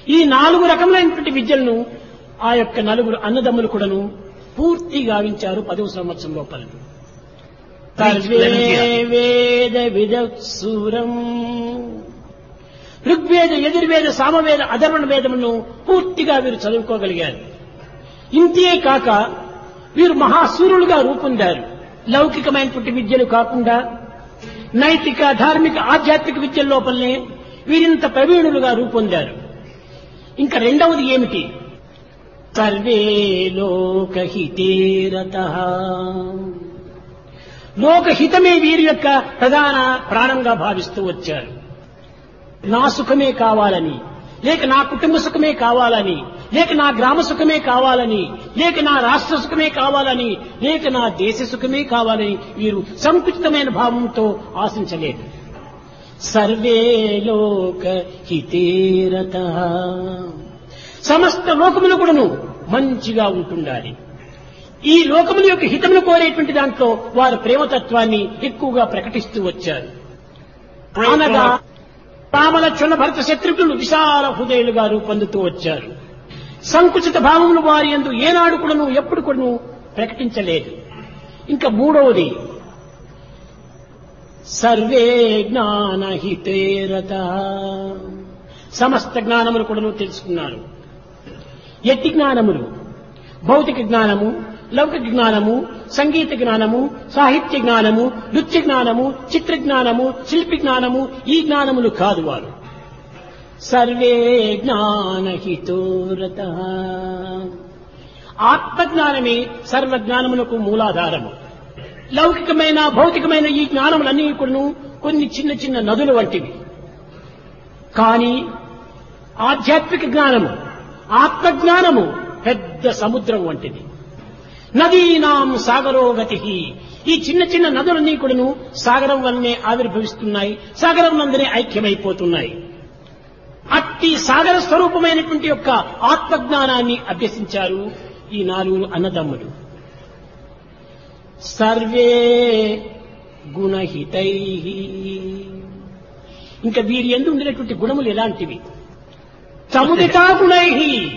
ఈ నాలుగు రకములైనటువంటి విద్యలను ఆ యొక్క నలుగురు అన్నదమ్ములు కూడాను పూర్తి గావించారు పదవ సంవత్సరం లోపల సర్వే వేద విదసూరం ఋగ్వేద యజుర్వేద సామవేద అధర్వణ వేదములను పూర్తిగా వీరు చదువుకోగలిగారు ఇంతే కాక వీరు మహాసూరులుగా రూపొందారు లౌకికమైనటువంటి విద్యలు కాకుండా నైతిక ధార్మిక ఆధ్యాత్మిక విద్యల లోపలనే వీరింత ప్రవీణులుగా రూపొందారు ఇంకా రెండవది ఏమిటి సర్వే లోకహితేరత లోకహితమే వీరి యొక్క ప్రధాన ప్రాణంగా భావిస్తూ వచ్చారు నా సుఖమే కావాలని లేక నా కుటుంబ సుఖమే కావాలని లేక నా గ్రామ సుఖమే కావాలని లేక నా రాష్ట్ర సుఖమే కావాలని లేక నా దేశ సుఖమే కావాలని వీరు సంకుచితమైన భావంతో ఆశించలేదు సర్వే లోక హితేరత సమస్త లోకములు కూడాను మంచిగా ఉంటుండాలి ఈ లోకముల యొక్క హితమును కోరేటువంటి దాంట్లో వారు ప్రేమతత్వాన్ని ఎక్కువగా ప్రకటిస్తూ వచ్చారు అనగా రామలక్ష్మణ భరత శత్రుఘ్నులు విశాల హృదయులుగా రూపొందుతూ వచ్చారు సంకుచిత భావములు వారి ఎందు ఏనాడు కూడాను ఎప్పుడు కూడాను ప్రకటించలేదు ఇంకా మూడవది సర్వే జ్ఞానహితేరత సమస్త జ్ఞానములు కూడాను తెలుసుకున్నారు ఎట్టి జ్ఞానములు భౌతిక జ్ఞానము లౌకిక జ్ఞానము సంగీత జ్ఞానము సాహిత్య జ్ఞానము నృత్య జ్ఞానము చిత్ర జ్ఞానము శిల్పి జ్ఞానము ఈ జ్ఞానములు కాదు వారు సర్వే జ్ఞానహితోరత ఆత్మజ్ఞానమే సర్వజ్ఞానములకు మూలాధారము లౌకికమైన భౌతికమైన ఈ జ్ఞానములన్నీ కూడాను కొన్ని చిన్న చిన్న నదులు వంటివి కానీ ఆధ్యాత్మిక జ్ఞానము ఆత్మజ్ఞానము పెద్ద సముద్రం వంటిది నదీనాం సాగరో గతి ఈ చిన్న చిన్న నదులన్నీ కూడాను సాగరం వల్లనే ఆవిర్భవిస్తున్నాయి సాగరం నందనే ఐక్యమైపోతున్నాయి అట్టి సాగర స్వరూపమైనటువంటి యొక్క ఆత్మజ్ఞానాన్ని అభ్యసించారు ఈ నాలుగు అన్నదమ్ములు సర్వే గుణహితై ఇంకా వీరి ఎందు ఉండినటువంటి గుణములు ఎలాంటివి సముదితా గుణై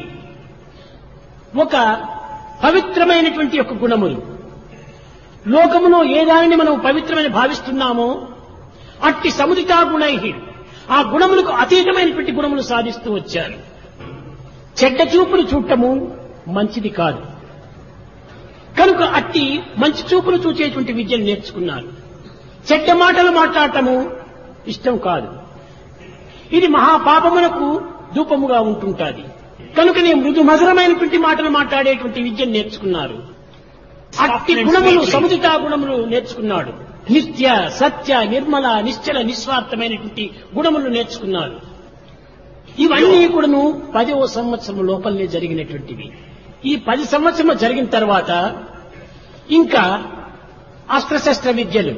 ఒక పవిత్రమైనటువంటి యొక్క గుణములు లోకములో ఏ దానిని మనం పవిత్రమని భావిస్తున్నామో అట్టి సముదితా గుణై ఆ గుణములకు అతీతమైనటువంటి గుణములు సాధిస్తూ వచ్చారు చెడ్డ చూపులు చూడటము మంచిది కాదు కనుక అట్టి మంచి చూపులు చూచేటువంటి విద్యను నేర్చుకున్నారు చెడ్డ మాటలు మాట్లాడటము ఇష్టం కాదు ఇది మహాపాపమునకు ధూపముగా ఉంటుంటాది కనుకనే మృదు మధురమైనటువంటి మాటలు మాట్లాడేటువంటి విద్యను నేర్చుకున్నారు అట్టి గుణములు సముదితా గుణములు నేర్చుకున్నాడు నిత్య సత్య నిర్మల నిశ్చల నిస్వార్థమైనటువంటి గుణములు నేర్చుకున్నారు ఇవన్నీ కూడాను పదవ సంవత్సరం లోపలనే జరిగినటువంటివి ఈ పది సంవత్సరం జరిగిన తర్వాత ఇంకా అస్త్రశస్త్ర విద్యలు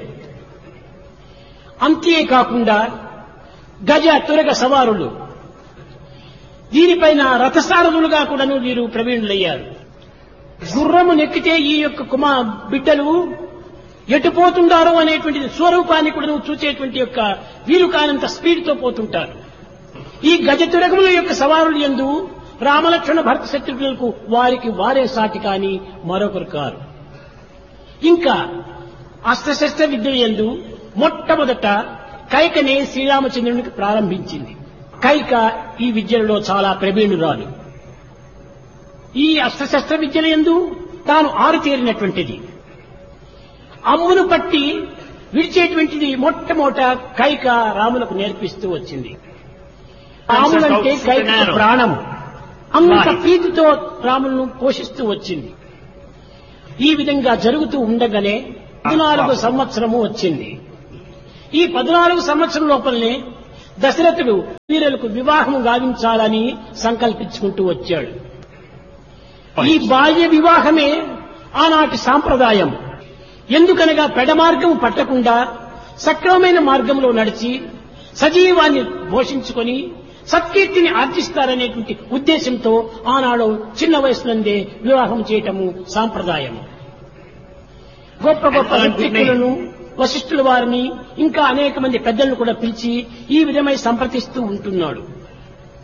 అంతేకాకుండా గజ తురగ సవారులు దీనిపైన రథసారథులుగా కూడాను వీరు ప్రవీణులయ్యారు గుర్రము నెక్కితే ఈ యొక్క కుమా బిడ్డలు ఎటుపోతుండారో అనేటువంటి స్వరూపాన్ని కూడా చూచేటువంటి యొక్క వీరు కానంత స్పీడ్ తో పోతుంటారు ఈ గజతురగముల యొక్క సవారులు ఎందు రామలక్ష్మణ భరత శత్రుఘ్నులకు వారికి వారే సాటి కాని మరొకరు కారు ఇంకా అస్త్రశస్త్ర విద్య ఎందు మొట్టమొదట కైకనే శ్రీరామచంద్రునికి ప్రారంభించింది కైక ఈ విద్యలలో చాలా ప్రవీణురాలు ఈ అస్త్రశస్త్ర విద్యల ఎందు తాను ఆరుతేరినటువంటిది అమ్మును పట్టి విడిచేటువంటిది మొట్టమొదట కైక రాములకు నేర్పిస్తూ వచ్చింది రాములంటే కైక ప్రాణము అంత ప్రీతితో రాములను పోషిస్తూ వచ్చింది ఈ విధంగా జరుగుతూ ఉండగానే పద్నాలుగు సంవత్సరము వచ్చింది ఈ పద్నాలుగు సంవత్సరం లోపలనే దశరథుడు వీరులకు వివాహం గావించాలని సంకల్పించుకుంటూ వచ్చాడు ఈ బాల్య వివాహమే ఆనాటి సాంప్రదాయం ఎందుకనగా పెడ మార్గం పట్టకుండా సక్రమమైన మార్గంలో నడిచి సజీవాన్ని పోషించుకొని సత్కీర్తిని ఆర్జిస్తారనేటువంటి ఉద్దేశంతో ఆనాడు చిన్న వయసునందే వివాహం చేయటము సాంప్రదాయం గొప్ప గొప్ప వ్యక్తులను వశిష్ఠుల వారిని ఇంకా అనేక మంది పెద్దలను కూడా పిలిచి ఈ విధమై సంప్రదిస్తూ ఉంటున్నాడు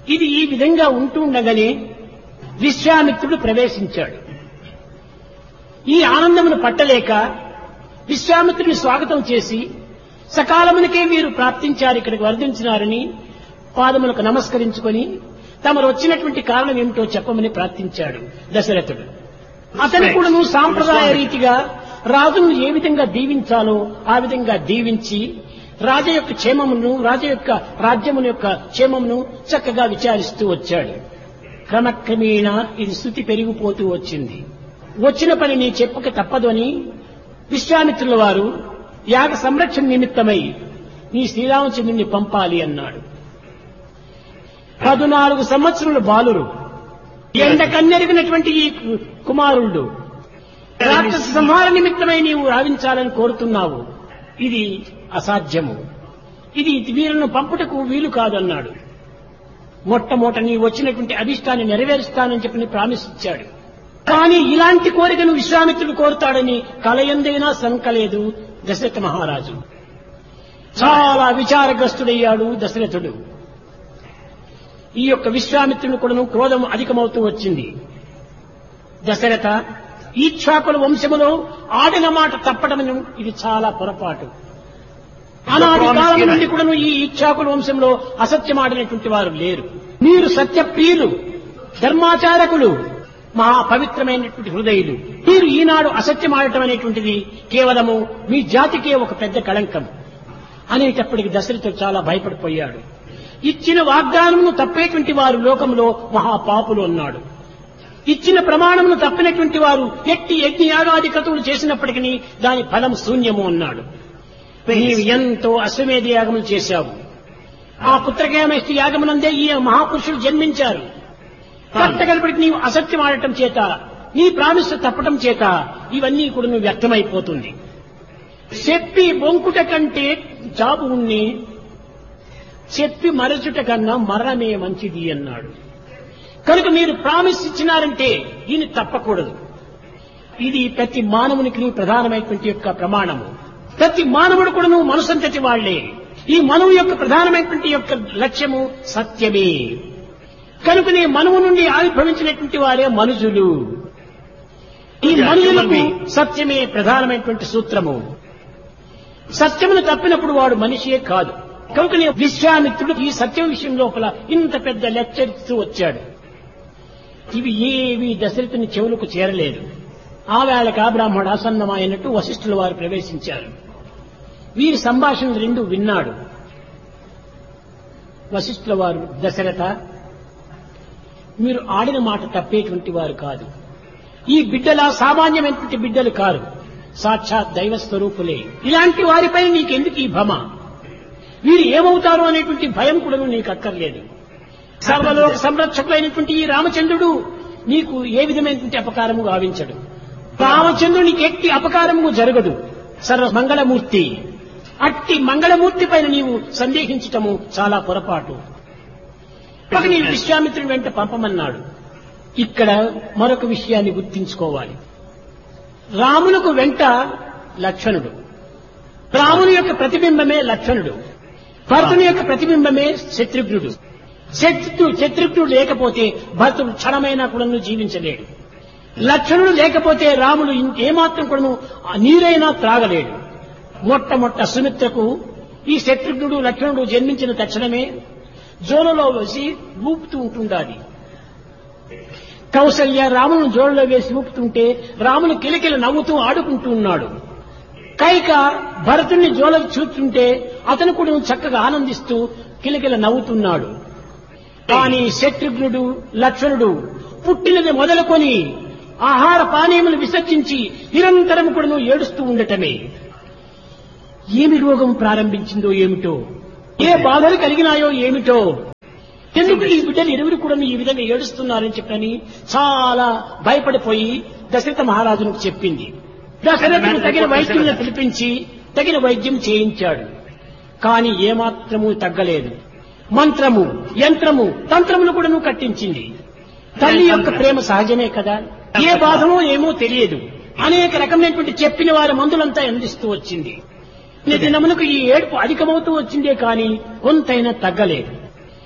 ఇది ఈ విధంగా ఉంటూ ఉండగానే విశ్వామిత్రుడు ప్రవేశించాడు ఈ ఆనందమును పట్టలేక విశ్వామిత్రుని స్వాగతం చేసి సకాలమునకే మీరు ప్రాప్తించారు ఇక్కడికి వర్ధించినారని పాదములకు నమస్కరించుకొని తమరు వచ్చినటువంటి కారణం ఏమిటో చెప్పమని ప్రార్థించాడు దశరథుడు అతను కూడా నువ్వు సాంప్రదాయ రీతిగా రాజును ఏ విధంగా దీవించాలో ఆ విధంగా దీవించి రాజ యొక్క క్షేమమును రాజ యొక్క రాజ్యమును యొక్క క్షేమమును చక్కగా విచారిస్తూ వచ్చాడు క్రమక్రమేణా ఇది స్థుతి పెరిగిపోతూ వచ్చింది వచ్చిన పని నీ చెప్పక తప్పదు అని విశ్వామిత్రుల వారు యాగ సంరక్షణ నిమిత్తమై నీ శ్రీరామచంద్రుని పంపాలి అన్నాడు పదునాలుగు సంవత్సరముల బాలురు ఎండ కన్నెరిగినటువంటి ఈ కు- కుమారుడు రాక్షస సంహార నిమిత్తమై నీవు రావించాలని కోరుతున్నావు ఇది అసాధ్యము ఇది వీరులను పంపుటకు వీలు కాదన్నాడు మొట్టమొదట నీ వచ్చినటువంటి అభిష్టాన్ని నెరవేరుస్తానని చెప్పి ప్రామిస్ ఇచ్చాడు కానీ ఇలాంటి కోరికను విశ్వామిత్రుడు కోరుతాడని కలయందైనా శంకలేదు దశరథ మహారాజు చాలా విచారగ్రస్తుడయ్యాడు దశరథుడు ఈ యొక్క విశ్వామిత్రుని కూడాను క్రోధం అధికమవుతూ వచ్చింది దశరథ ఈక్షాకుల వంశములో ఆడిన మాట తప్పడమను ఇది చాలా పొరపాటు అనాది కాలం నుండి కూడాను ఈ ఇచ్చాకుల వంశంలో అసత్యమాడినటువంటి వారు లేరు మీరు సత్యప్రియులు ధర్మాచారకులు మహా పవిత్రమైనటువంటి హృదయులు మీరు ఈనాడు అసత్యమాడటం అనేటువంటిది కేవలము మీ జాతికే ఒక పెద్ద కళంకం అనేటప్పటికి దశరథుడు చాలా భయపడిపోయాడు ఇచ్చిన వాగ్దానమును తప్పేటువంటి వారు లోకంలో మహాపాపులు అన్నాడు ఇచ్చిన ప్రమాణమును తప్పినటువంటి వారు ఎట్టి యజ్ఞ యాగాది కతువులు చేసినప్పటికీ దాని ఫలం శూన్యము అన్నాడు నీవు ఎంతో అశ్వమేధ యాగములు చేశావు ఆ పుత్రకేమేష్టి యాగమునందే ఈ మహాపురుషులు జన్మించారు కట్టగలిపటికి నీవు అసత్యం ఆడటం చేత నీ ప్రామిస్ తప్పటం చేత ఇవన్నీ కూడా నువ్వు వ్యక్తమైపోతుంది చెప్పి బొంకుట కంటే జాబు ఉన్ని చెప్పి మరచుట కన్నా మరణమే మంచిది అన్నాడు కనుక మీరు ప్రామిస్ ఇచ్చినారంటే దీన్ని తప్పకూడదు ఇది ప్రతి మానవునికి ప్రధానమైనటువంటి యొక్క ప్రమాణము ప్రతి మానవుడు కూడా నువ్వు మనసంతటి వాళ్లే ఈ మనవు యొక్క ప్రధానమైనటువంటి యొక్క లక్ష్యము సత్యమే కనుకనే మనవు నుండి ఆవిర్భవించినటువంటి వారే మనుషులు ఈ మనుషులకు సత్యమే ప్రధానమైనటువంటి సూత్రము సత్యమును తప్పినప్పుడు వాడు మనిషియే కాదు కనుకనే విశ్వామిత్రుడు ఈ సత్యం విషయం లోపల ఇంత పెద్ద లెక్చర్ ఇస్తూ వచ్చాడు ఇవి ఏవి దశరథుని చెవులకు చేరలేదు ఆ వేళక బ్రాహ్మణ ఆసన్నమైనట్టు వశిష్ఠుల వారు ప్రవేశించారు వీరి సంభాషణ రెండు విన్నాడు వశిష్ఠుల వారు దశరథ మీరు ఆడిన మాట తప్పేటువంటి వారు కాదు ఈ బిడ్డల సామాన్యమైనటువంటి బిడ్డలు కారు సాక్షాత్ దైవ స్వరూపులే ఇలాంటి వారిపై నీకెందుకు ఈ భమ వీరు ఏమవుతారు అనేటువంటి భయం కూడా నీకు అక్కర్లేదు సర్వలోక సంరక్షకులైనటువంటి ఈ రామచంద్రుడు నీకు ఏ విధమైనటువంటి అపకారము గావించడు రామచంద్రునికి ఎట్టి అపకారము జరగదు సర్వ మంగళమూర్తి అట్టి మంగళమూర్తి పైన నీవు సందేహించటము చాలా పొరపాటు ఒక నేను విశ్వామిత్రుని వెంట పంపమన్నాడు ఇక్కడ మరొక విషయాన్ని గుర్తించుకోవాలి రామునకు వెంట లక్షణుడు రాముని యొక్క ప్రతిబింబమే లక్షణుడు భరతుని యొక్క ప్రతిబింబమే శత్రుఘ్నుడు శత్రు శత్రుఘ్నుడు లేకపోతే భరతుడు క్షణమైనా కూడా జీవించలేడు లక్షణుడు లేకపోతే రాముడు ఏమాత్రం కూడాను ఆ నీరైనా త్రాగలేడు మొట్టమొట్ట సుమిత్రకు ఈ శత్రుఘ్నుడు లక్షణుడు జన్మించిన తక్షణమే జోలలో వేసి ఊపుతూ ఉంటుండాలి కౌసల్య రామును జోలలో వేసి ఊపుతుంటే రామును కిలకిల నవ్వుతూ ఆడుకుంటూ ఉన్నాడు కైక భరతుణ్ణి జోలకు చూస్తుంటే అతను కూడా చక్కగా ఆనందిస్తూ కిలకిల నవ్వుతున్నాడు కానీ శత్రుఘ్నుడు లక్ష్మణుడు పుట్టినది మొదలుకొని ఆహార పానీయములు విసర్జించి నిరంతరం కూడా ఏడుస్తూ ఉండటమే ఏమి రోగం ప్రారంభించిందో ఏమిటో ఏ బాధలు కలిగినాయో ఏమిటో ఎందుకు ఈ బిడ్డలు ఇరువురు కూడా ఈ విధంగా ఏడుస్తున్నారని చెప్పని చాలా భయపడిపోయి దశరథ మహారాజునికి చెప్పింది దశరథుడు తగిన వైద్యులను పిలిపించి తగిన వైద్యం చేయించాడు కానీ ఏమాత్రము తగ్గలేదు మంత్రము యంత్రము తంత్రములు కూడా నువ్వు కట్టించింది తల్లి యొక్క ప్రేమ సహజమే కదా ఏ బాధమో ఏమో తెలియదు అనేక రకమైనటువంటి చెప్పిన వారి మందులంతా అందిస్తూ వచ్చింది దినమునకు ఈ ఏడుపు అధికమవుతూ వచ్చిందే కానీ కొంతైనా తగ్గలేదు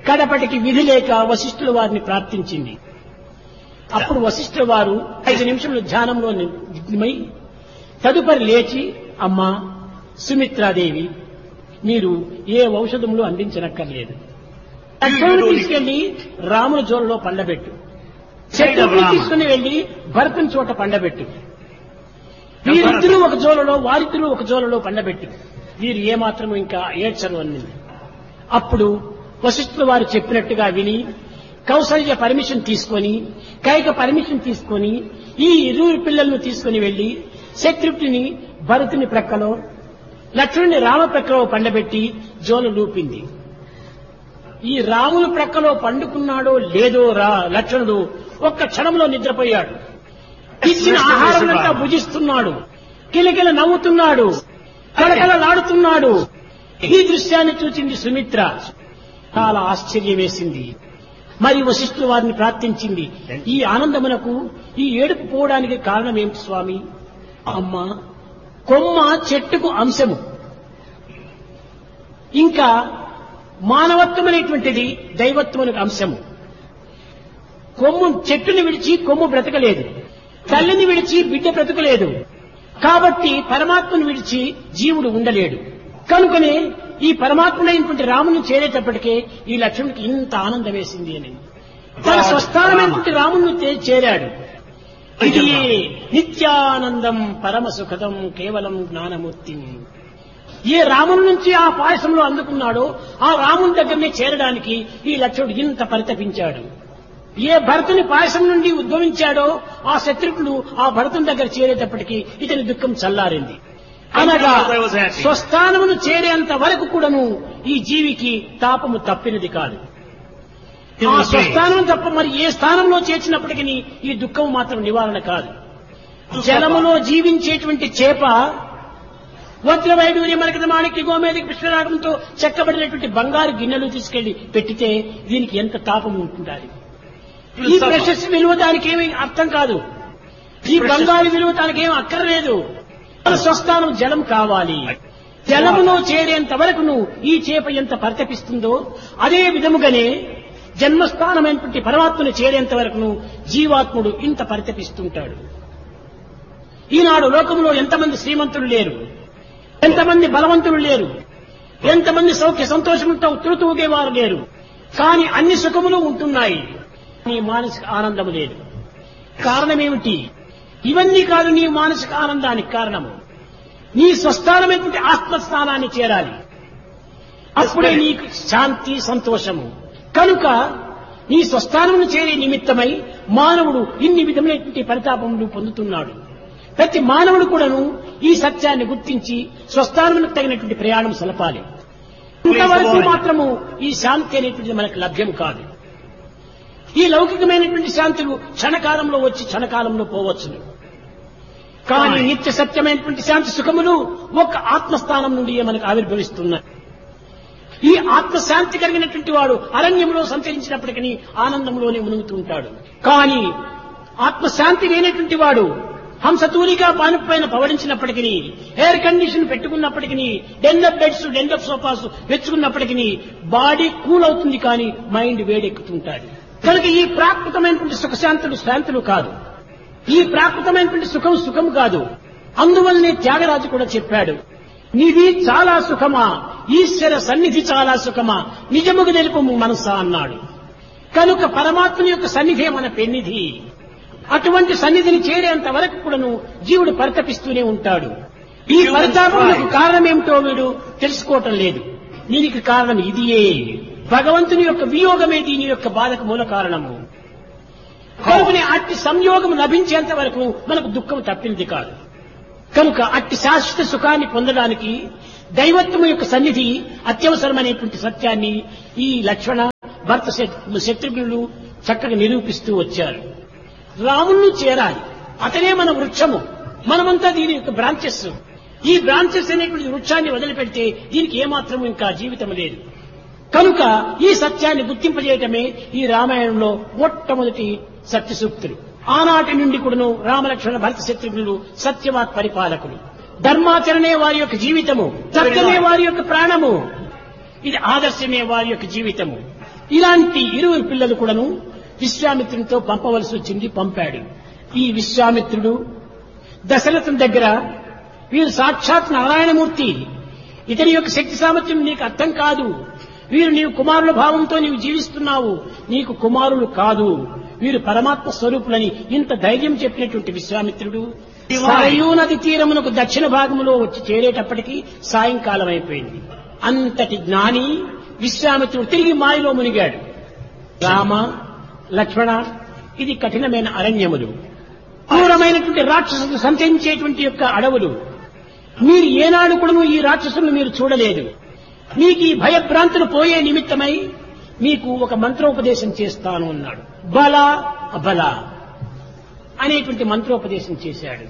కడపటికి విధి లేక వశిష్ఠుల వారిని ప్రార్థించింది అప్పుడు వశిష్ఠుల వారు ఐదు నిమిషములు ధ్యానంలో నిమై తదుపరి లేచి అమ్మా సుమిత్రాదేవి మీరు ఏ ఔషధములు అందించనక్కర్లేదు లక్ష్మణుడు తీసుకెళ్లి రాముల జోలలో పండబెట్టు శత్రువుని తీసుకుని వెళ్లి భరతుని చోట పండబెట్టు వీరిద్దరూ ఒక జోలలో వారిద్దరూ ఒక జోలలో పండబెట్టు వీరు ఏమాత్రం ఇంకా ఏడ్చరు అన్నది అప్పుడు వశిష్ఠుల వారు చెప్పినట్టుగా విని కౌసల్య పర్మిషన్ తీసుకొని కైక పర్మిషన్ తీసుకొని ఈ ఇరువురు పిల్లలను తీసుకుని వెళ్లి శత్రుఘ్ని భరతుని ప్రక్కలో లక్ష్మణుని రామ ప్రక్కలో పండబెట్టి జోలు లూపింది ఈ రాముని ప్రక్కలో పండుకున్నాడో లేదో రా లక్ష్మణుడు ఒక్క క్షణంలో నిద్రపోయాడు ఇచ్చిన ఆహారం అంతా భుజిస్తున్నాడు కిలకిల నవ్వుతున్నాడు కలకలలాడుతున్నాడు ఈ దృశ్యాన్ని చూచింది సుమిత్ర చాలా ఆశ్చర్యం వేసింది మరి వశిష్ఠుల వారిని ప్రార్థించింది ఈ ఆనందమునకు ఈ ఏడుపు పోవడానికి కారణం ఏమిటి స్వామి అమ్మ కొమ్మ చెట్టుకు అంశము ఇంకా మానవత్వం అనేటువంటిది దైవత్వమునకు అంశము కొమ్ము చెట్టుని విడిచి కొమ్ము బ్రతకలేదు తల్లిని విడిచి బిడ్డ బ్రతకలేదు కాబట్టి పరమాత్మను విడిచి జీవుడు ఉండలేడు కనుకనే ఈ పరమాత్ముడైనటువంటి రాముని చేరేటప్పటికే ఈ లక్ష్మణుడికి ఇంత ఆనందం వేసింది అని తన స్వస్థానమైనటువంటి రాముని తే- చేరాడు ఇది నిత్యానందం పరమ సుఖదం కేవలం జ్ఞానమూర్తి ఏ రాముని నుంచి ఆ పాయసంలో అందుకున్నాడో ఆ రాముని దగ్గరనే చేరడానికి ఈ లక్ష్మణుడు ఇంత పరితపించాడు ఏ భరతుని పాయసం నుండి ఉద్భవించాడో ఆ శత్రుఘ్నుడు ఆ భరతుని దగ్గర చేరేటప్పటికి ఇతని దుఃఖం చల్లారింది అనగా స్వస్థానమును చేరేంత వరకు కూడాను ఈ జీవికి తాపము తప్పినది కాదు ఆ స్వస్థానం తప్ప మరి ఏ స్థానంలో చేర్చినప్పటికీ ఈ దుఃఖం మాత్రం నివారణ కాదు జలములో జీవించేటువంటి చేప వజ్రవైడూర్య మరకత మాణిక్య గోమేదిక పుష్పరాగంతో చెక్కబడినటువంటి బంగారు గిన్నెలు తీసుకెళ్లి పెట్టితే దీనికి ఎంత తాపం ఉంటుండాలి ఈ ప్రెషస్ విలువ దానికి ఏమీ అర్థం కాదు ఈ బంగారు విలువ దానికి ఏం అక్కర్లేదు మన స్వస్థానం జలం కావాలి జలములో చేరేంత వరకును ఈ చేప ఎంత పరితపిస్తుందో అదే విధముగానే జన్మస్థానమైనటువంటి పరమాత్మను చేరేంత వరకును జీవాత్ముడు ఇంత పరితపిస్తుంటాడు ఈనాడు లోకంలో ఎంతమంది శ్రీమంతులు లేరు ఎంతమంది బలవంతులు లేరు ఎంతమంది సౌఖ్య సంతోషంతో తృతూగేవారు లేరు కానీ అన్ని సుఖములు ఉంటున్నాయి నీ మానసిక ఆనందము లేదు కారణమేమిటి ఇవన్నీ కాదు నీ మానసిక ఆనందానికి కారణము నీ స్వస్థానమైనటువంటి ఆత్మస్థానాన్ని చేరాలి అప్పుడే నీకు శాంతి సంతోషము కనుక నీ స్వస్థానమును చేరే నిమిత్తమై మానవుడు ఇన్ని విధమైనటువంటి పరితాపములు పొందుతున్నాడు ప్రతి మానవుడు కూడాను ఈ సత్యాన్ని గుర్తించి స్వస్థానములకు తగినటువంటి ప్రయాణం సలపాలి ఇంతవరకు మాత్రము ఈ శాంతి అనేటువంటిది మనకు లభ్యం కాదు ఈ లౌకికమైనటువంటి శాంతులు క్షణకాలంలో వచ్చి క్షణకాలంలో పోవచ్చును కానీ నిత్య సత్యమైనటువంటి శాంతి సుఖములు ఒక ఆత్మస్థానం నుండి మనకు ఆవిర్భవిస్తున్నాయి ఈ ఆత్మశాంతి కలిగినటువంటి వాడు అరణ్యంలో సంచరించినప్పటికీ ఆనందంలోనే మునుగుతూ ఉంటాడు కానీ ఆత్మశాంతి లేనటువంటి వాడు హంసతూరిగా పాను పైన పవడించినప్పటికీ ఎయిర్ కండిషన్ పెట్టుకున్నప్పటికీ డెన్లప్ బెడ్స్ డెన్లప్ సోఫాస్ వెచ్చుకున్నప్పటికీ బాడీ కూల్ అవుతుంది కానీ మైండ్ వేడెక్కుతుంటాడు కనుక ఈ ప్రాకృతమైనటువంటి సుఖశాంతులు శాంతులు కాదు ఈ ప్రాకృతమైనటువంటి సుఖం సుఖం కాదు అందువల్లనే త్యాగరాజు కూడా చెప్పాడు నిధి చాలా సుఖమా ఈశ్వర సన్నిధి చాలా సుఖమా నిజముగా తెలుపు మనసా అన్నాడు కనుక పరమాత్మ యొక్క సన్నిధే మన పెన్నిధి అటువంటి సన్నిధిని చేరేంత వరకు కూడాను జీవుడు పరితపిస్తూనే ఉంటాడు ఈ పరితాపములకు కారణమేమిటో వీడు తెలుసుకోవటం లేదు దీనికి కారణం ఇదియే భగవంతుని యొక్క వియోగమే దీని యొక్క బాధకు మూల కారణము కనుకనే అట్టి సంయోగం లభించేంత వరకు మనకు దుఃఖం తప్పింది కాదు కనుక అట్టి శాశ్వత సుఖాన్ని పొందడానికి దైవత్వం యొక్క సన్నిధి అత్యవసరమైనటువంటి సత్యాన్ని ఈ లక్ష్మణ భర్త శత్- శత్రుఘ్నులు చక్కగా నిరూపిస్తూ వచ్చారు రాముణ్ణి చేరాలి అతనే మన వృక్షము మనమంతా దీని యొక్క బ్రాంచెస్ ఈ బ్రాంచెస్ అనేటువంటి వృక్షాన్ని వదిలిపెడితే దీనికి ఏమాత్రం ఇంకా జీవితం లేదు కనుక ఈ సత్యాన్ని గుర్తింపజేయటమే ఈ రామాయణంలో మొట్టమొదటి సత్య సూక్తులు ఆనాటి నుండి కూడాను రామలక్ష్మణ భరత శత్రుఘ్నులు సత్యవాత్ పరిపాలకులు ధర్మాచరణే వారి యొక్క జీవితము సత్యమే వారి యొక్క ప్రాణము ఇది ఆదర్శమే వారి యొక్క జీవితము ఇలాంటి ఇరువురు పిల్లలు కూడాను విశ్వామిత్రునితో పంపవలసి వచ్చింది పంపాడు ఈ విశ్వామిత్రుడు దశరథుని దగ్గర వీరు సాక్షాత్ నారాయణమూర్తి ఇతని యొక్క శక్తి సామర్థ్యం నీకు అర్థం కాదు వీరు నీవు కుమారుల భావంతో నీవు జీవిస్తున్నావు నీకు కుమారులు కాదు వీరు పరమాత్మ స్వరూపులని ఇంత ధైర్యం చెప్పినటువంటి విశ్వామిత్రుడు సరయూ నది తీరమునకు దక్షిణ భాగంలో వచ్చి చేరేటప్పటికి సాయంకాలం అయిపోయింది అంతటి జ్ఞాని విశ్వామిత్రుడు తిరిగి మాయలో మునిగాడు రామ లక్ష్మణ ఇది కఠినమైన అరణ్యములు క్రూరమైనటువంటి రాక్షసులు సంచరించేటువంటి యొక్క అడవులు మీరు ఏనాడు కూడా ఈ రాక్షసులను మీరు చూడలేదు మీకు ఈ భయభ్రాంతులు పోయే నిమిత్తమై మీకు ఒక మంత్రోపదేశం చేస్తాను అన్నాడు బల బల అనేటువంటి మంత్రోపదేశం చేశాడు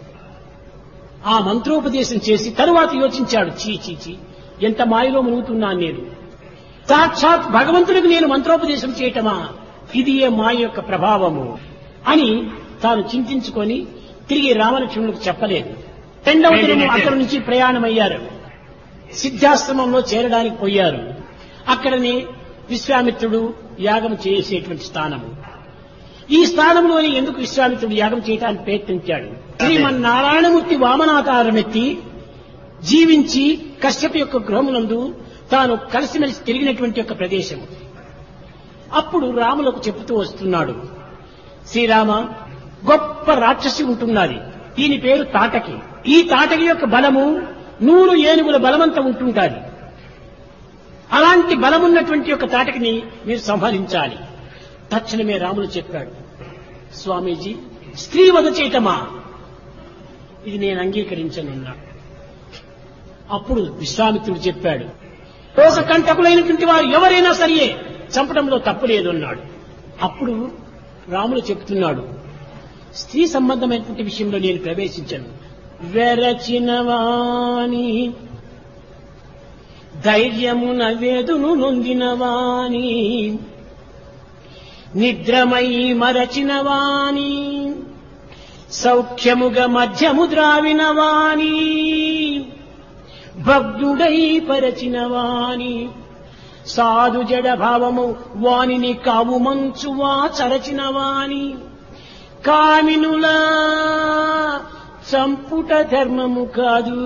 ఆ మంత్రోపదేశం చేసి తరువాత యోచించాడు చీ చీ చీ ఎంత మాయలో మునుగుతున్నాను నేను సాక్షాత్ భగవంతుడికి నేను మంత్రోపదేశం చేయటమా ఇది ఏ మాయ యొక్క ప్రభావము అని తాను చింతించుకొని తిరిగి రామలక్ష్మణులకు చెప్పలేదు రెండవ దినము అక్కడి నుంచి ప్రయాణమయ్యారు సిద్ధాశ్రమంలో చేరడానికి పోయారు అక్కడనే విశ్వామిత్రుడు యాగం చేసేటువంటి స్థానము ఈ స్థానంలోని ఎందుకు విశ్వామిత్రుడు యాగం చేయడానికి ప్రయత్నించాడు శ్రీమన్నారాయణమూర్తి వామనాకారమెత్తి జీవించి కశ్యప యొక్క గృహమునందు తాను కలిసిమెలిసి తిరిగినటువంటి యొక్క ప్రదేశం అప్పుడు రాములకు చెబుతూ వస్తున్నాడు శ్రీరామ గొప్ప రాక్షసి ఉంటున్నది దీని పేరు తాటకి ఈ తాటకి యొక్క బలము నూరు ఏనుగుల బలమంతా ఉంటుంటాది అలాంటి బలమున్నటువంటి యొక్క తాటకిని మీరు సంహరించాలి తక్షణమే రాములు చెప్పాడు స్వామీజీ స్త్రీ వధ చేయటమా ఇది నేను అంగీకరించనున్నాడు అప్పుడు విశ్వామిత్రుడు చెప్పాడు లోక కంటకులైనటువంటి వారు ఎవరైనా సరియే చంపడంలో తప్పు లేదు అన్నాడు అప్పుడు రాములు చెప్తున్నాడు స్త్రీ సంబంధమైనటువంటి విషయంలో నేను ప్రవేశించను వెరచినవాణి ధైర్యమున వేదును నొందినవాణి నిద్రమై మరచినవాణి సౌఖ్యముగ మధ్యము ద్రావినవాణి భగ్నుడై పరచినవాణి సాధు జడ భావము వానిని కావు మంచువా చరచినవాణి కామినులా చంపుట ధర్మము కాదు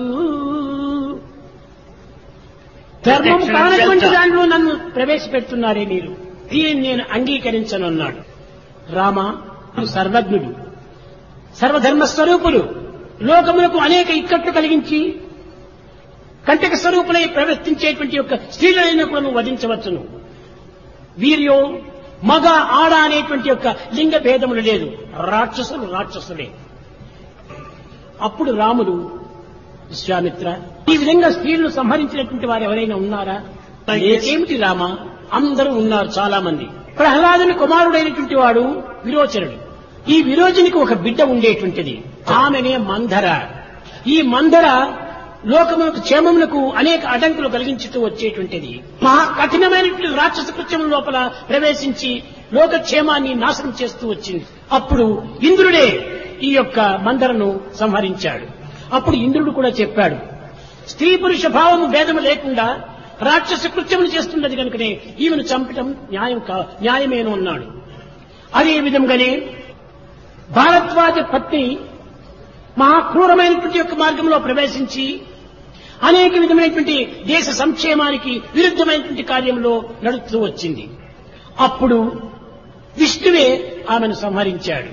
ధర్మము కానటువంటి దాంట్లో నన్ను ప్రవేశపెడుతున్నారే మీరు దీనిని నేను అంగీకరించనున్నాడు రామ సర్వజ్ఞుడు సర్వధర్మ స్వరూపులు లోకములకు అనేక ఇక్కట్లు కలిగించి కంటక స్వరూపులై ప్రవర్తించేటువంటి యొక్క స్త్రీలైనా కూడా నువ్వు వధించవచ్చును వీర్యో మగ ఆడ అనేటువంటి యొక్క లింగ భేదములు లేదు రాక్షసులు రాక్షసులే అప్పుడు రాముడు విశ్వామిత్ర ఈ విధంగా స్త్రీలను సంహరించినటువంటి వారు ఎవరైనా ఉన్నారా ఏమిటి రామ అందరూ ఉన్నారు చాలా మంది ప్రహ్లాదుని కుమారుడైనటువంటి వాడు విరోచనుడు ఈ విరోచనికి ఒక బిడ్డ ఉండేటువంటిది ఆమెనే మంధర ఈ మంధర లోకములకు క్షేమములకు అనేక అడంకులు కలిగించుతూ వచ్చేటువంటిది మహా కఠినమైనటువంటి రాక్షస కృత్యముల లోపల ప్రవేశించి లోకక్షేమాన్ని నాశనం చేస్తూ వచ్చింది అప్పుడు ఇంద్రుడే ఈ యొక్క మందరను సంహరించాడు అప్పుడు ఇంద్రుడు కూడా చెప్పాడు స్త్రీ పురుష భావము భేదము లేకుండా రాక్షస కృత్యములు చేస్తున్నది కనుకనే ఈమెను చంపటం న్యాయం కా న్యాయమేను అన్నాడు అదే విధంగానే భారద్వాజ పత్ని మహాక్రూరమైనటువంటి యొక్క మార్గంలో ప్రవేశించి అనేక విధమైనటువంటి దేశ సంక్షేమానికి విరుద్ధమైనటువంటి కార్యంలో నడుస్తూ వచ్చింది అప్పుడు విష్ణువే ఆమెను సంహరించాడు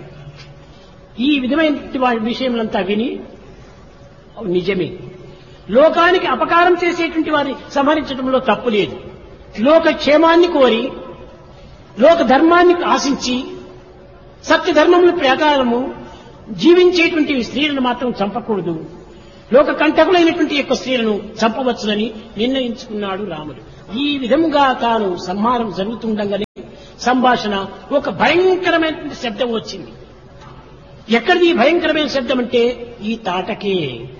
ఈ విధమైనటువంటి వారి విషయములంతా విని "అవును, నిజమే లోకానికి అపకారం చేసేటువంటి వారిని సంహరించడంలో తప్పు లేదు లోక క్షేమాన్ని కోరి లోక ధర్మాన్ని ఆశించి సత్య ధర్మముల ప్రకారము జీవించేటువంటి స్త్రీలను మాత్రం చంపకూడదు లోక కంటకులైనటువంటి యొక్క స్త్రీలను చంపవచ్చునని నిర్ణయించుకున్నాడు రాముడు ఈ విధముగా తాను సంహారం జరుగుతుండగానే సంభాషణ ఒక భయంకరమైనటువంటి శబ్దం వచ్చింది ఎక్కడిది ఈ భయంకరమైన శబ్దం అంటే ఈ తాటకే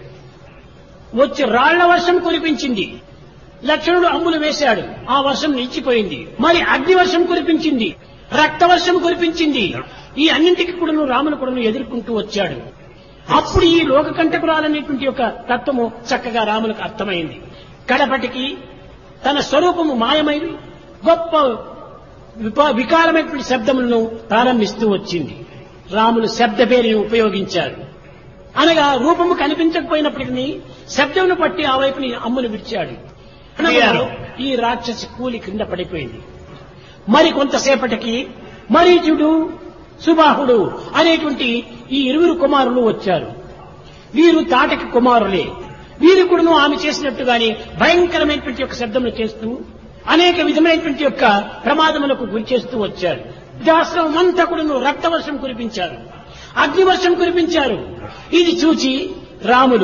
వచ్చి రాళ్ల వర్షం కురిపించింది లక్ష్మణుడు అంబులు వేశాడు ఆ వర్షం నిలిచిపోయింది మరి అగ్ని వర్షం కురిపించింది రక్త వర్షం కురిపించింది ఈ అన్నింటికి కూడాను రామును కూడాను ఎదుర్కొంటూ వచ్చాడు అప్పుడు ఈ లోక కంటకురాలనేటువంటి యొక్క తత్వము చక్కగా రాములకు అర్థమైంది కడపటికి తన స్వరూపము మాయమై గొప్ప విపా- వికారమైనటువంటి శబ్దములను ప్రారంభిస్తూ వచ్చింది రాములు శబ్ద పేరుని ఉపయోగించారు అనగా రూపము కనిపించకపోయినప్పటికీ శబ్దమును పట్టి ఆ వైపుని అమ్మును విడిచాడు అనగా ఈ రాక్షసి కూలి క్రింద పడిపోయింది మరి కొంతసేపటికి మరీచుడు సుబాహుడు అనేటువంటి ఈ ఇరువురు కుమారులు వచ్చారు వీరు తాటకి కుమారులే వీరు కూడాను ఆమె చేసినట్టుగానే భయంకరమైనటువంటి యొక్క శబ్దములు చేస్తూ అనేక విధమైనటువంటి యొక్క ప్రమాదములకు గురి చేస్తూ వచ్చారు దాశ్రమం అంతా కూడాను రక్తవర్షం కురిపించారు అగ్నివర్షం కురిపించారు ఇది చూచి రాముడు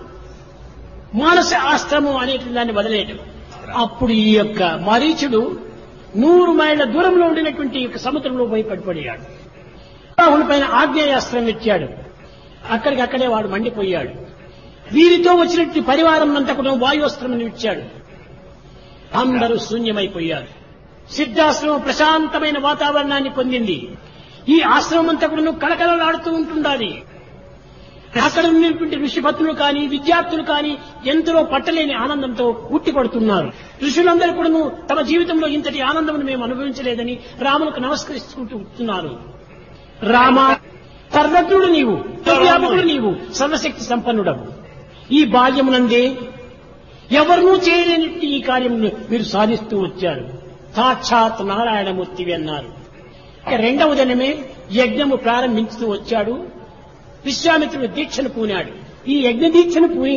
మానస ఆశ్రమం అనేటువంటి దాన్ని వదిలేయటం అప్పుడు ఈ యొక్క మరీచుడు నూరు మైళ్ళ దూరంలో ఉండినటువంటి ఈ యొక్క సముద్రంలో పోయి పడిపడియాడు రాహుల్ పైన ఆగ్నేయాస్త్రం ఇచ్చాడు అక్కడికక్కడే వాడు మండిపోయాడు వీరితో వచ్చినటువంటి పరివారం అంతా కూడా వాయుస్త్రం ఇచ్చాడు అందరూ శూన్యమైపోయారు సిద్ధాశ్రమం ప్రశాంతమైన వాతావరణాన్ని పొందింది ఈ ఆశ్రమం అంతా కూడా కలకలలాడుతూ ఉంటుండాలి అక్కడ ఉన్నటువంటి ఋషిపత్రులు కానీ విద్యార్థులు కానీ ఎంతలో పట్టలేని ఆనందంతో ఉట్టిపడుతున్నారు ఋషులందరూ కూడా తమ జీవితంలో ఇంతటి ఆనందం మేము అనుభవించలేదని రాములకు నమస్కరిస్తుంటూ ఉంటున్నారు రామ సర్వజ్ఞుడు నీవు వ్యాపకుడు నీవు సర్వశక్తి సంపన్నుడవు ఈ బాల్యమునందే ఎవరినూ చేయలేని ఈ కార్యం మీరు సాధిస్తూ వచ్చారు సాక్షాత్ నారాయణమూర్తివి అన్నారు ఇక రెండవ దినమే యజ్ఞము ప్రారంభించుతూ వచ్చాడు విశ్వామిత్రుడు దీక్షను పూనాడు ఈ యజ్ఞ దీక్షను పూని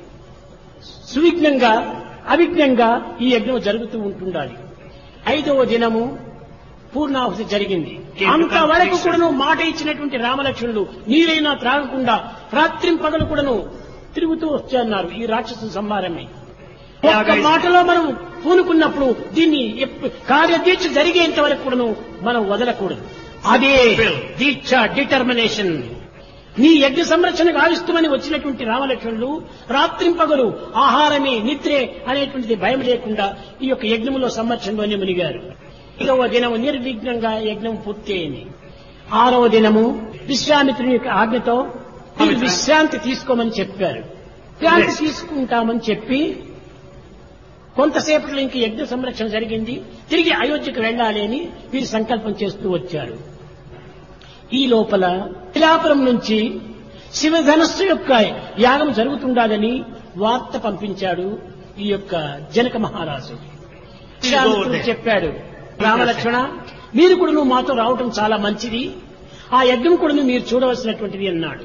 సువిఘ్నంగా అవిఘ్నంగా ఈ యజ్ఞం జరుగుతూ ఉంటుండాలి ఐదవ దినము పూర్ణాహుతి జరిగింది అంతవరకు కూడాను మాట ఇచ్చినటువంటి రామలక్ష్మణుడు నీరైనా త్రాగకుండా రాత్రి పగలు కూడాను తిరుగుతూ వచ్చన్నారు ఈ రాక్షసు సంహారమే ఒక్క మాటలో మనం పూనుకున్నప్పుడు దీన్ని ఎప్పు- కార్యదీక్ష జరిగేంత వరకు కూడాను మనం వదలకూడదు అదే దీక్ష డిటర్మినేషన్ నీ యజ్ఞ సంరక్షణ గావిస్తామని వచ్చినటువంటి రామలక్ష్మణులు రాత్రింపగలు ఆహారమే నిద్రే అనేటువంటిది భయం లేకుండా ఈ యొక్క యజ్ఞములో సంరక్షణలోనే మునిగారు ఐదవ దినము నిర్విఘ్నంగా యజ్ఞం పూర్తి అయింది ఆరవ దినము విశ్వామిత్రుని యొక్క ఆజ్ఞతో మీరు విశ్రాంతి తీసుకోమని చెప్పారు విశ్రాంతి తీసుకుంటామని చెప్పి కొంతసేపట్లో ఇంక యజ్ఞ సంరక్షణ జరిగింది తిరిగి అయోధ్యకు వెళ్ళాలి అని వీరు సంకల్పం చేస్తూ వచ్చారు ఈ లోపల శిలాపురం నుంచి శివధనస్సు యొక్క యాగం జరుగుతుండాలని వార్త పంపించాడు ఈ యొక్క జనక మహారాజు విశ్వామిత్రుడు చెప్పాడు రామలక్ష్మణ మీరు కూడా నువ్వు మాతో రావటం చాలా మంచిది ఆ యజ్ఞం కూడా మీరు చూడవలసినటువంటిది అన్నాడు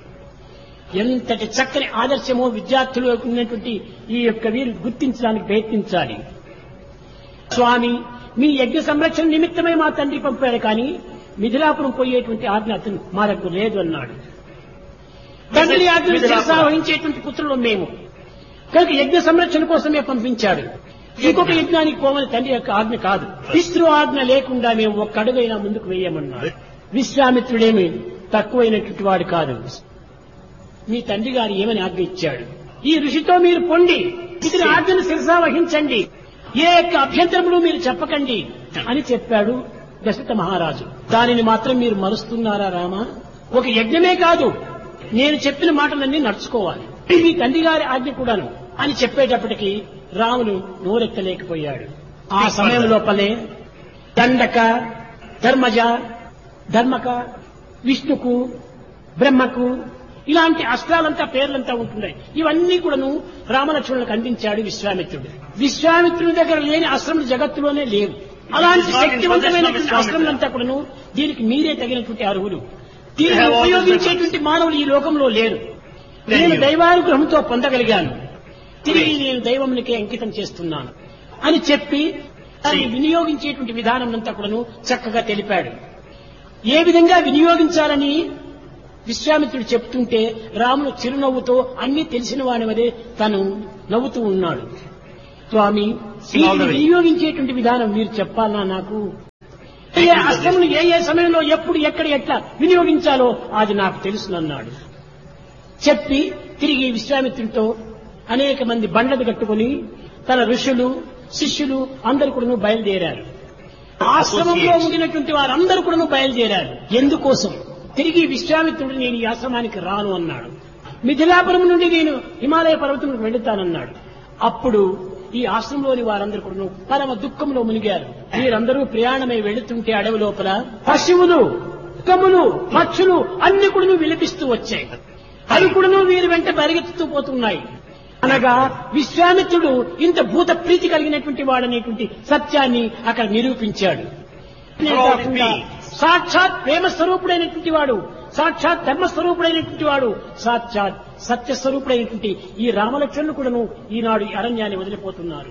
ఎంతటి చక్కని ఆదర్శమో విద్యార్థులు ఉన్నటువంటి ఈ యొక్క వీరు గుర్తించడానికి ప్రయత్నించాలి స్వామి మీ యజ్ఞ సంరక్షణ నిమిత్తమే మా తండ్రి పంపాడు కానీ మిథిలాపురం పోయేటువంటి ఆజ్ఞ అతను మారకు లేదు అన్నాడు తండ్రి ఆజ్ఞను శిరసా వహించేటువంటి పుత్రులు మేము కనుక యజ్ఞ సంరక్షణ కోసమే పంపించాడు ఇంకొక యజ్ఞానికి పోమని తండ్రి యొక్క ఆజ్ఞ కాదు పితృ ఆజ్ఞ లేకుండా మేము ఒక్క అడుగైనా ముందుకు వేయమన్నాడు విశ్వామిత్రుడేమి తక్కువైనటువంటి వాడు కాదు మీ తండ్రి గారు ఏమని ఆజ్ఞ ఇచ్చాడు ఈ ఋషితో మీరు పొండి ఇతని ఆజ్ఞను శిరసా వహించండి ఏ యొక్క అభ్యంతరములు మీరు చెప్పకండి అని చెప్పాడు దశరథ మహారాజు దానిని మాత్రం మీరు మరుస్తున్నారా రామ ఒక యజ్ఞమే కాదు నేను చెప్పిన మాటలన్నీ నడుచుకోవాలి ఇది మీ తండ్రి గారి ఆజ్ఞ కూడాను అని చెప్పేటప్పటికి రాములు నోరెత్తలేకపోయాడు ఆ సమయం లోపలే దండక ధర్మజ ధర్మక విష్ణుకు బ్రహ్మకు ఇలాంటి అస్త్రాలంతా పేర్లంతా ఉంటున్నాయి ఇవన్నీ కూడాను రామలక్ష్మణులకు అందించాడు విశ్వామిత్రుడు విశ్వామిత్రుడి దగ్గర లేని అస్త్రములు జగత్తులోనే లేవు అలాంటి శక్తివంతమైనటువంటి అస్త్రములంతా కూడాను దీనికి మీరే తగినటువంటి అర్హులు దీన్ని ఉపయోగించేటువంటి మానవులు ఈ లోకంలో లేరు నేను దైవానుగ్రహంతో పొందగలిగాను తిరిగి నేను దైవమునికే అంకితం చేస్తున్నాను అని చెప్పి దాన్ని వినియోగించేటువంటి విధానం అంతా కూడాను చక్కగా తెలిపాడు ఏ విధంగా వినియోగించాలని విశ్వామిత్రుడు చెప్తుంటే రాముడు చిరునవ్వుతో అన్ని తెలిసిన వాని వదే తను నవ్వుతూ ఉన్నాడు స్వామి వీటిని వినియోగించేటువంటి విధానం మీరు చెప్పాలా నాకు ఏ అస్త్రమును ఏ ఏ సమయంలో ఎప్పుడు ఎక్కడ ఎట్లా వినియోగించాలో అది నాకు తెలుసునన్నాడు చెప్పి తిరిగి విశ్వామిత్రుడితో అనేక మంది బండ్లను కట్టుకుని తన ఋషులు శిష్యులు అందరు కూడా బయలుదేరారు ఆశ్రమంలో ఉండినటువంటి వారందరూ కూడా బయలుదేరారు ఎందుకోసం తిరిగి విశ్వామిత్రుడు నేను ఈ ఆశ్రమానికి రాను అన్నాడు మిథిలాపురం నుండి నేను హిమాలయ పర్వతం వెళుతానన్నాడు అప్పుడు ఈ ఆశ్రమంలోని వారందరూ కూడా పరమ దుఃఖంలో మునిగారు వీరందరూ ప్రయాణమై వెళుతుంటే అడవి లోపల పశువులు కములు పక్షులు అన్ని కూడా విలపిస్తూ వచ్చాయి అవి కూడా వీరి వెంట పరిగెత్తుతూ పోతున్నాయి అనగా విశ్వామిత్రుడు ఇంత భూత ప్రీతి కలిగినటువంటి వాడనేటువంటి సత్యాన్ని అక్కడ నిరూపించాడు కాకుండా సాక్షాత్ ప్రేమ స్వరూపుడైనటువంటి వాడు సాక్షాత్ ధర్మ స్వరూపుడైనటువంటి వాడు సాక్షాత్ సత్య స్వరూపుడైనటువంటి ఈ రామలక్ష్మణులు కూడాను ఈనాడు ఈ అరణ్యాన్ని వదిలిపోతున్నారు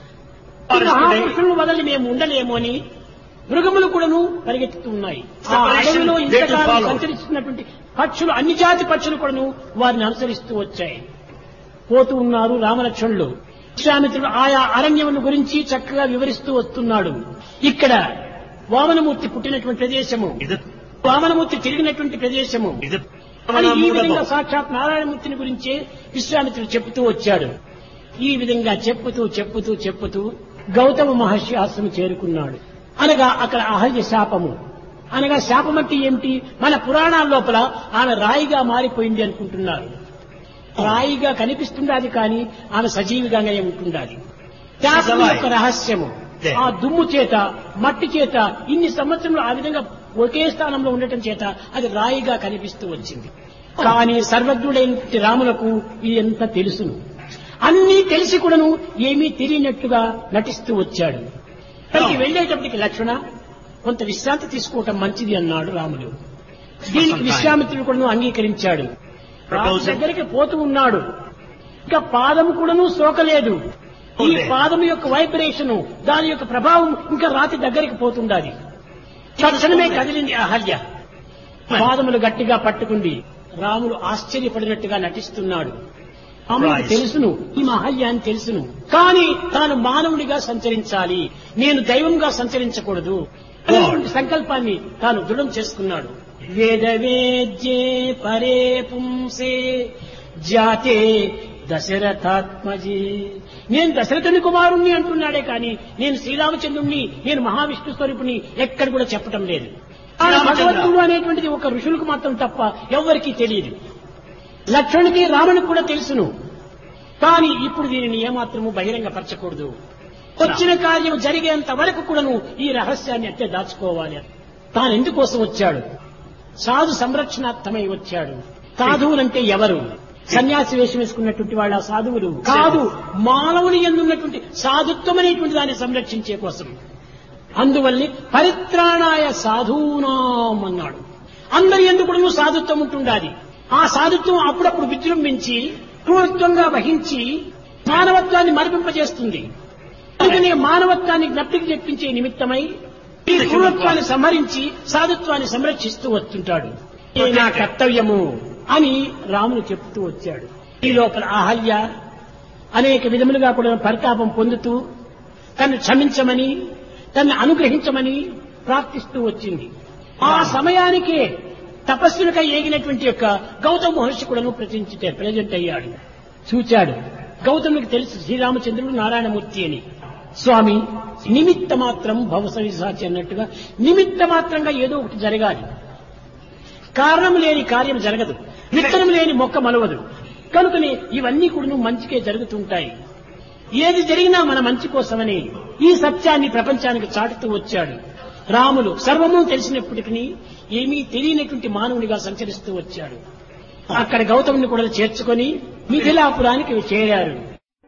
ఈ మహాపురుషులను వదలి మేము ఉండలేము అని మృగములు కూడాను పరిగెత్తుతూ ఉన్నాయి ఆ అడవిలో ఇంతకాలం సంచరిస్తున్నటువంటి పక్షులు అన్ని జాతి పక్షులు కూడాను వారిని అనుసరిస్తూ వచ్చాయి పోతూ ఉన్నారు రామలక్ష్మణులు విశ్వామిత్రుడు ఆయా అరణ్యముల గురించి చక్కగా వివరిస్తూ వస్తున్నాడు ఇక్కడ వామనమూర్తి పుట్టినటువంటి ప్రదేశము ഇത് వామనమూర్తి తిరిగినటువంటి ప్రదేశము ഇത് అని ఈ విధంగా మూడవ సాక్షాత్ నారాయణమూర్తిని గురించే విశ్వామిత్రుడు చెప్తూ వచ్చాడు ఈ విధంగా చెప్పుతూ చెప్పుతూ చెప్పుతూ గౌతమ మహర్షి ఆశ్రమం చేరుకున్నాడు అనగా అక్కడ అహల్య శాపము అనగా శాపం అంటే ఏమిటి మన పురాణాల లోపల ఆమె రాయిగా మారిపోయింది అనుకుంటున్నారు రాయిగా కనిపిస్తుండాది కానీ ఆమె సజీవిగానే ఉంటుండాది శాపం యొక్క రహస్యము ఆ దుమ్ము చేత మట్టి చేత ఇన్ని సంవత్సరంలో ఆ విధంగా ఒకే స్థానంలో ఉండటం చేత అది రాయిగా కనిపిస్తూ వచ్చింది కానీ సర్వజ్ఞుడైన రాములకు ఇది ఎంత తెలుసును అన్నీ తెలిసి కూడాను ఏమీ తెలియనట్టుగా నటిస్తూ వచ్చాడు ఇక్కడికి వెళ్ళేటప్పటికి లక్ష్మణ కొంత విశ్రాంతి తీసుకోవటం మంచిది అన్నాడు రాముడు దీనికి విశ్వామిత్రుడు కూడా అంగీకరించాడు రాము దగ్గరికి పోతూ ఉన్నాడు ఇంకా పాదము కూడాను సోకలేదు ఈ పాదం యొక్క వైబ్రేషన్ దాని యొక్క ప్రభావం ఇంకా రాతి దగ్గరికి పోతుండాలి తక్షణమే కదిలింది అహల్య పాదములు గట్టిగా పట్టుకుంది రాముడు ఆశ్చర్యపడినట్టుగా నటిస్తున్నాడు రాముడికి తెలుసును ఈ అహల్య అని తెలుసును కానీ తాను మానవుడిగా సంచరించాలి నేను దైవంగా సంచరించకూడదు అనేటువంటి సంకల్పాన్ని తాను దృఢం చేసుకున్నాడు వేద వేద్యే పరే పుంసే జాతే దశరథాత్మజీ నేను దశరథుని కుమారుణ్ణి అంటున్నాడే కానీ నేను శ్రీరామచంద్రుణ్ణి నేను మహావిష్ణు స్వరూపుని ఎక్కడ కూడా చెప్పటం లేదు ఆ భగవంతుడు అనేటువంటిది ఒక ఋషులకు మాత్రం తప్ప ఎవ్వరికీ తెలియదు లక్ష్మణుడికి రామునికి కూడా తెలుసును కానీ ఇప్పుడు దీనిని ఏమాత్రము బహిరంగపరచకూడదు వచ్చిన కార్యం జరిగేంత వరకు కూడాను ఈ రహస్యాన్ని అట్టే దాచుకోవాలి తాను ఎందుకోసం వచ్చాడు సాధు సంరక్షణార్థమై వచ్చాడు సాధువులంటే ఎవరు సన్యాసి వేషం వేసుకున్నటువంటి వాళ్ళ సాధువులు కాదు మానవుని ఎందున్నటువంటి సాధుత్వం అనేటువంటి దాన్ని సంరక్షించే కోసం అందువల్లే పరిత్రాణాయ సాధూనాం అన్నాడు అందరి ఎందుకు సాధుత్వం ఉంటుండాలి ఆ సాధుత్వం అప్పుడప్పుడు విజృంభించి క్రూరత్వంగా వహించి మానవత్వాన్ని మరిపింపజేస్తుంది అందుకనే మానవత్వాన్ని జ్ఞప్తికి చెప్పించే నిమిత్తమై ఈ క్రూరత్వాన్ని సంహరించి సాధుత్వాన్ని సంరక్షిస్తూ వస్తుంటాడు ఇది నా కర్తవ్యము అని రాముడు చెప్తూ వచ్చాడు ఈ లోపల అహల్య అనేక విధములుగా కూడా పరితాపం పొందుతూ తను క్షమించమని తన్ను అనుగ్రహించమని ప్రార్థిస్తూ వచ్చింది ఆ సమయానికే తపస్సులకై ఏగినటువంటి యొక్క గౌతమ మహర్షి కూడాను ప్రచురించే ప్రజెంట్ అయ్యాడు చూచాడు గౌతమునికి తెలుసు శ్రీరామచంద్రుడు నారాయణమూర్తి అని స్వామి నిమిత్త మాత్రం భవసవిసాచి అన్నట్టుగా నిమిత్త మాత్రంగా ఏదో ఒకటి జరగాలి కారణం లేని కార్యం జరగదు విత్తనం లేని మొక్క మలవదు కనుకనే ఇవన్నీ కూడా మంచికే జరుగుతుంటాయి ఏది జరిగినా మన మంచి కోసమని ఈ సత్యాన్ని ప్రపంచానికి చాటుతూ వచ్చాడు రాములు సర్వము తెలిసినప్పటికీ ఏమీ తెలియనటువంటి మానవుడిగా సంచరిస్తూ వచ్చాడు అక్కడ గౌతముని కూడా చేర్చుకొని మిథిలాపురానికి చేరారు